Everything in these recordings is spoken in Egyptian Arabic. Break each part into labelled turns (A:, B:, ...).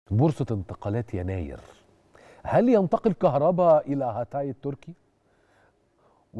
A: بورصة انتقالات يناير هل ينتقل كهربا إلى هاتاي التركي؟ و-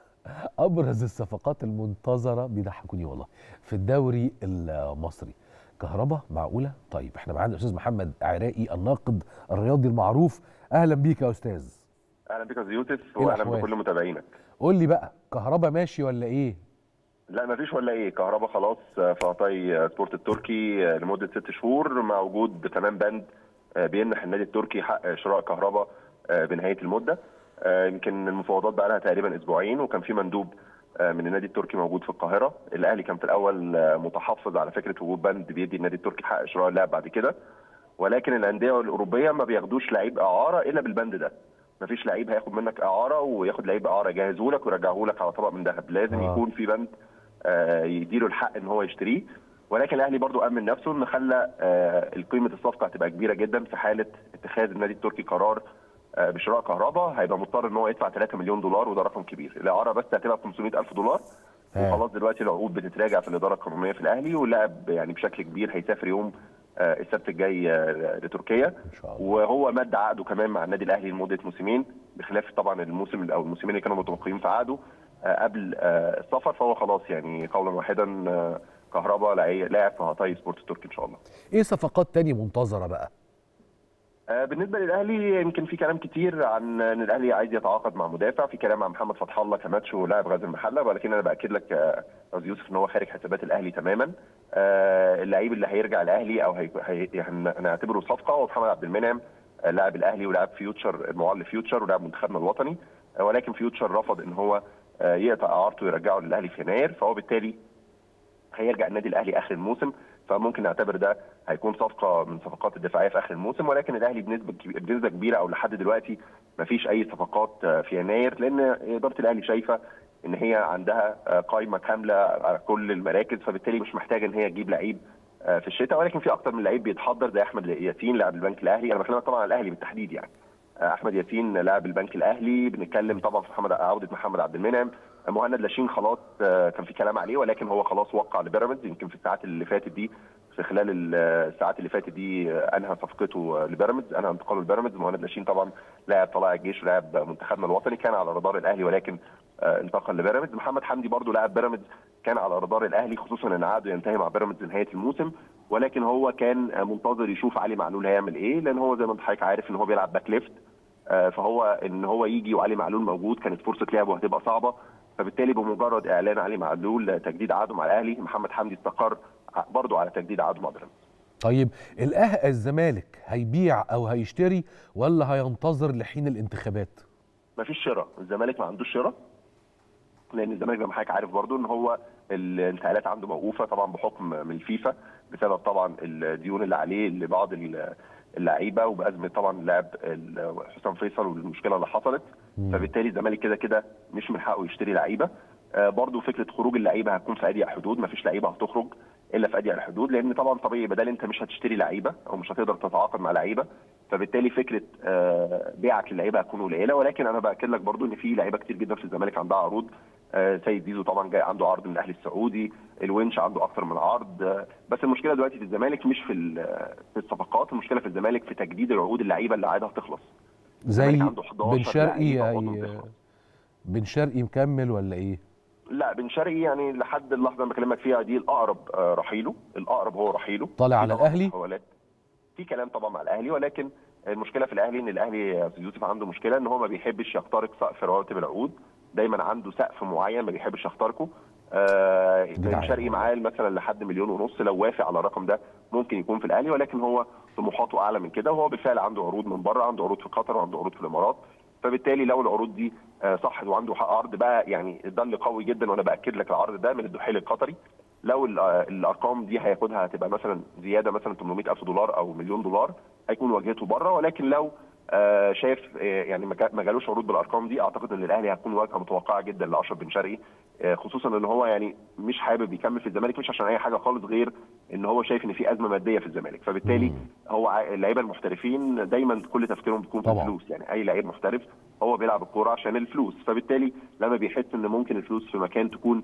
A: أبرز الصفقات المنتظرة بيضحكوني والله في الدوري المصري كهربا معقولة؟ طيب احنا معانا الأستاذ محمد عراقي الناقد الرياضي المعروف أهلا بيك يا أستاذ
B: اهلا بك يا أستاذ يوسف
A: إيه
B: واهلا
A: الأحوال؟
B: بكل متابعينك
A: قول لي بقى كهربا ماشي ولا إيه؟
B: لا مفيش ولا ايه كهربا خلاص في عطاي سبورت التركي لمده ست شهور مع وجود كمان بند بيمنح النادي التركي حق شراء كهربا بنهايه المده يمكن المفاوضات بقى لها تقريبا اسبوعين وكان في مندوب من النادي التركي موجود في القاهره الاهلي كان في الاول متحفظ على فكره وجود بند بيدي النادي التركي حق شراء اللاعب بعد كده ولكن الانديه الاوروبيه ما بياخدوش لعيب اعاره الا بالبند ده مفيش لعيب هياخد منك اعاره وياخد لعيب اعاره يجهزه لك ويرجعه لك على طبق من ذهب لازم
A: آه.
B: آه. يكون في بند آه، يديله الحق ان هو يشتريه ولكن الاهلي برضو امن نفسه ان خلى آه، قيمه الصفقه هتبقى كبيره جدا في حاله اتخاذ النادي التركي قرار آه، بشراء كهربا هيبقى مضطر ان هو يدفع 3 مليون دولار وده رقم كبير الاعاره بس هتبقى ب 500 الف دولار
A: آه.
B: وخلاص دلوقتي العقود بتتراجع في الاداره القانونيه في الاهلي واللاعب يعني بشكل كبير هيسافر يوم آه، السبت الجاي آه، لتركيا
A: إن شاء الله
B: وهو مد عقده كمان مع النادي الاهلي لمده موسمين بخلاف طبعا الموسم او الموسمين اللي كانوا متوقعين في عقده آه، قبل آه، السفر فهو خلاص يعني قولا واحدا آه، كهربا لعي- لاعب في هاتاي سبورت التركي ان شاء الله.
A: إيه صفقات تاني منتظرة بقى؟
B: آه، بالنسبه للاهلي يمكن في كلام كتير عن ان الاهلي عايز يتعاقد مع مدافع في كلام عن محمد فتح الله كماتشو لاعب غزل المحله ولكن انا باكد لك آه، استاذ يوسف ان هو خارج حسابات الاهلي تماما آه، اللعيب اللي هيرجع الاهلي او هي... هي... هن- هنعتبره صفقه هو محمد عبد المنعم آه، لاعب الاهلي ولاعب فيوتشر المعار لفيوتشر ولاعب منتخبنا الوطني آه، ولكن فيوتشر رفض ان هو آه، يقطع اعارته ويرجعه للاهلي في يناير فهو بالتالي هيرجع النادي الاهلي اخر الموسم فممكن نعتبر ده هيكون صفقه من صفقات الدفاعيه في اخر الموسم ولكن الاهلي بنسبه كبي- بنسبه كبيره او لحد دلوقتي ما فيش اي صفقات آه، في يناير لان اداره الاهلي شايفه ان هي عندها آه، قائمه كامله على كل المراكز فبالتالي مش محتاجه ان هي تجيب لعيب آه، في الشتاء ولكن في اكتر من لعيب بيتحضر زي احمد ياسين لاعب البنك الاهلي انا بكلمك طبعا عن الاهلي بالتحديد يعني آه، احمد ياسين لاعب البنك الاهلي بنتكلم طبعا في محمد عوده محمد عبد المنعم آه، مهند لاشين خلاص آه، كان في كلام عليه ولكن هو خلاص وقع لبيراميدز يمكن في الساعات اللي فاتت دي في خلال ال- الساعات اللي فاتت دي آه، انهى صفقته آه، لبيراميدز انهى انتقاله لبيراميدز مهند لاشين طبعا لاعب طلائع الجيش ولاعب منتخبنا الوطني كان على رادار الاهلي ولكن آه، انتقل لبيراميدز محمد حمدي برضو لاعب بيراميدز كان على رادار الاهلي خصوصا ان عقده ينتهي مع بيراميدز نهايه الموسم ولكن هو كان آه، منتظر يشوف علي معلول هيعمل ايه لان هو زي ما انت حضرتك عارف ان هو بيلعب باك ليفت آه، فهو ان هو يجي وعلي معلول موجود كانت فرصه لعبه هتبقى صعبه فبالتالي بمجرد اعلان علي معلول تجديد عقده مع الاهلي محمد حمدي استقر برضه على تجديد عقده مع بيراميدز
A: طيب الأه الزمالك هيبيع أو هيشتري ولا هينتظر لحين الانتخابات؟
B: مفيش شراء الزمالك ما عندوش شراء لان الزمالك زي ما حضرتك عارف برضو ان هو الانتقالات عنده موقوفه طبعا بحكم من الفيفا بسبب طبعا الديون اللي عليه لبعض ال- اللعيبه وبازمه طبعا اللاعب ال- حسام فيصل والمشكله اللي حصلت
A: مم.
B: فبالتالي الزمالك كده كده مش من حقه يشتري لعيبه آه، برضو فكره خروج اللعيبه هتكون في اضيق حدود مفيش لعيبه هتخرج الا في اضيق الحدود لان طبعا طبيعي بدل انت مش هتشتري لعيبه او مش هتقدر تتعاقد مع لعيبه فبالتالي فكره آه، بيعك للعيبه هتكون قليله ولكن انا باكد لك برضو ان في لعيبه كتير جدا في الزمالك عندها عروض آه، سيد زيزو طبعا جاي عنده عرض من الاهلي السعودي الونش عنده اكثر من عرض آه، بس المشكله دلوقتي في الزمالك مش في ال- في الصفقات المشكله في الزمالك في تجديد العقود اللعيبه اللي عقدها تخلص
A: زي
B: الزمالك عنده 11
A: بن شرقي
B: لعيبة
A: هي...
B: عقودهم تخلص.
A: بن شرقي مكمل ولا إيه؟
B: لا بن شرقي يعني لحد اللحظه اللي بكلمك فيها دي الاقرب آه، رحيله الاقرب هو رحيله
A: طالع
B: في
A: على
B: طبعاً
A: الأهلي؟
B: محاولات. في كلام طبعا مع الاهلي ولكن المشكله في الاهلي ان الاهلي يا استاذ يوسف عنده مشكله ان هو ما بيحبش يخترق سقف رواتب العقود دايما عنده سقف معين ما بيحبش يخترقه آه بن
A: دعاية.
B: شرقي معاه مثلا لحد مليون ونص لو وافق على الرقم ده ممكن يكون في الاهلي ولكن هو طموحاته اعلى من كده وهو بالفعل عنده عروض من بره عنده عروض في قطر وعنده عروض في الامارات فبالتالي لو العروض دي آه، صحت وعنده حق عرض بقى يعني ده اللي قوي جدا وانا باكد لك العرض ده من الدحيل القطري لو ال- آه، الارقام دي هياخدها هتبقى مثلا زياده مثلا 800 الف دولار او مليون دولار هيكون واجهته بره ولكن لو آه، شايف آه، يعني ما جا- ما جالوش عروض بالارقام دي اعتقد ان الاهلي هتكون واجهه متوقعه جدا لاشرف بن شرقي آه، خصوصا ان هو يعني مش حابب يكمل في الزمالك مش عشان اي حاجه خالص غير ان هو شايف ان في ازمه ماديه في الزمالك فبالتالي
A: مم.
B: هو ع- اللعيبه المحترفين دايما كل تفكيرهم بيكون في
A: طبعاً.
B: الفلوس يعني اي لعيب محترف هو بيلعب الكوره عشان الفلوس فبالتالي لما بيحس ان ممكن الفلوس في مكان تكون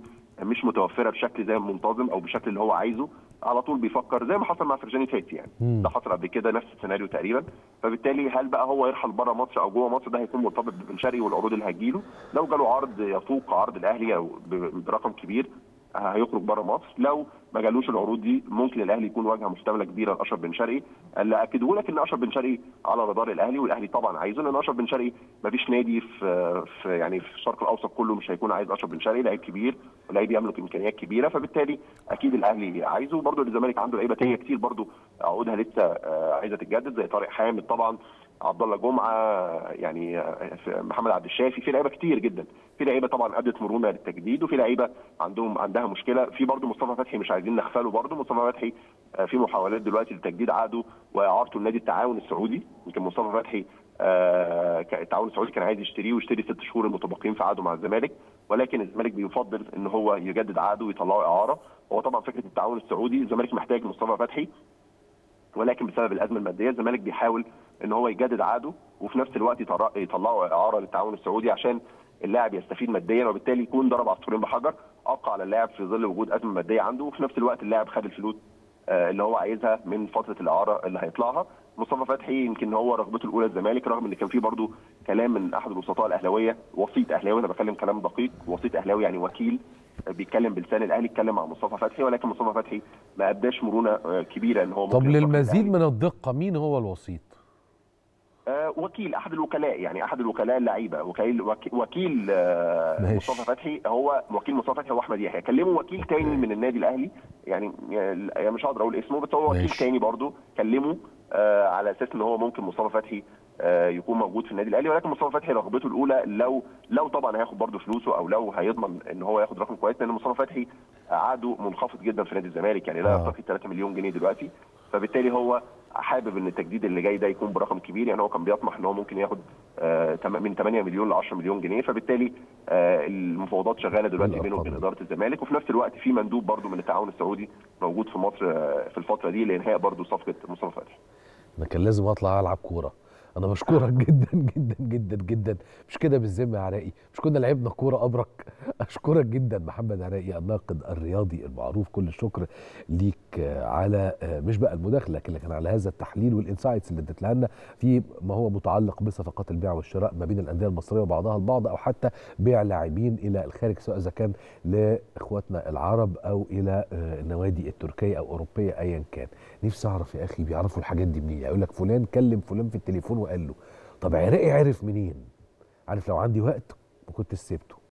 B: مش متوفره بشكل زي منتظم او بشكل اللي هو عايزه على طول بيفكر زي ما حصل مع فرجاني تاتي يعني
A: مم.
B: ده حصل قبل كده نفس السيناريو تقريبا فبالتالي هل بقى هو يرحل بره مصر او جوه مصر ده هيكون مرتبط ببن شرقي والعروض اللي هتجيله لو جاله عرض يفوق عرض الاهلي او ب- برقم كبير هيخرج بره مصر لو ما جالوش العروض دي ممكن الاهلي يكون واجهه محتمله كبيره لاشرف بن شرقي اللي اكده لك ان اشرف بن شرقي على رادار الاهلي والاهلي طبعا عايزه لان اشرف بن شرقي ما فيش نادي في, في يعني في الشرق الاوسط كله مش هيكون عايز اشرف بن شرقي لعيب كبير ولعيب يملك امكانيات كبيره فبالتالي اكيد الاهلي عايزه برضه الزمالك عنده لعيبه تانيه كتير برضه عقودها لسه آه، عايزه تتجدد زي طارق حامد طبعا عبد الله جمعه يعني آه، في- محمد عبد الشافي في لعيبه كتير جدا في لعيبه طبعا ادت مرونه للتجديد وفي لعيبه عندهم عندها مشكله في برضه مصطفى فتحي مش عايزين نغفله برضه مصطفى فتحي آه، في محاولات دلوقتي لتجديد عقده واعارته لنادي التعاون السعودي يمكن مصطفى فتحي آه، ك- التعاون السعودي كان عايز يشتريه ويشتري ست شهور المتبقيين في عقده مع الزمالك ولكن الزمالك بيفضل ان هو يجدد عقده ويطلعه اعاره هو طبعا فكره التعاون السعودي الزمالك محتاج مصطفى فتحي ولكن بسبب الازمه الماديه الزمالك بيحاول ان هو يجدد عقده وفي نفس الوقت يطر- يطلعه اعاره للتعاون السعودي عشان اللاعب يستفيد ماديا وبالتالي يكون ضرب عصفورين بحجر ابقى على اللاعب في ظل وجود ازمه ماديه عنده وفي نفس الوقت اللاعب خد الفلوس آه، اللي هو عايزها من فتره الاعاره اللي هيطلعها مصطفى فتحي يمكن هو رغبته الاولى الزمالك رغم ان كان في برضه كلام من احد الوسطاء الاهلاويه وسيط اهلاوي انا بتكلم كلام دقيق وسيط اهلاوي يعني وكيل بيتكلم بلسان الاهلي اتكلم مع مصطفى فتحي ولكن مصطفى فتحي ما اداش مرونه آه، كبيره ان هو
A: طب
B: ممكن ينتقل
A: للمزيد
B: الأهلي.
A: من الدقه مين هو الوسيط
B: آه، وكيل احد الوكلاء يعني احد الوكلاء اللعيبه وكيل وك- وكيل آه،
A: ماشي.
B: مصطفى فتحي هو وكيل مصطفى فتحي هو احمد يحيى كلموا وكيل تاني من النادي الاهلي يعني يعني مش هقدر اقول اسمه بس هو وكيل
A: ماشي.
B: تاني برضه كلمه آه، على اساس ان هو ممكن مصطفى فتحي آه، يكون موجود في النادي الاهلي ولكن مصطفى فتحي رغبته الاولى لو لو طبعا هياخد برضه فلوسه او لو هيضمن ان هو ياخد رقم كويس لان مصطفى فتحي عقده منخفض جدا في نادي الزمالك يعني لا
A: آه.
B: يرتقي 3 مليون جنيه دلوقتي فبالتالي هو حابب ان التجديد اللي جاي ده يكون برقم كبير يعني هو كان بيطمح ان هو ممكن ياخد آه، تم- من 8 مليون ل 10 مليون جنيه فبالتالي آه، المفاوضات شغاله دلوقتي بينه وبين
A: الأرقام.
B: اداره الزمالك وفي نفس الوقت في مندوب برضه من التعاون السعودي موجود في مصر آه، في الفتره دي لانهاء برضه صفقه مصطفى فتحي
A: انا كان لازم اطلع العب كوره انا بشكرك جدا جدا جدا جدا مش كده بالذمه يا عراقي مش كنا لعبنا كوره ابرك اشكرك جدا محمد عراقي الناقد الرياضي المعروف كل الشكر ليك آه، على آه، مش بقى المداخله لكن على هذا التحليل والانسايتس اللي اديتها لنا في ما هو متعلق بصفقات البيع والشراء ما بين الانديه المصريه وبعضها البعض او حتى بيع لاعبين الى الخارج سواء اذا كان لاخواتنا العرب او الى آه، النوادي التركيه او اوروبيه ايا كان نفسي اعرف يا اخي بيعرفوا الحاجات دي منين يقول لك فلان كلم فلان في التليفون وقال له طب عراقي عرف منين عارف لو عندي وقت ما كنت سبته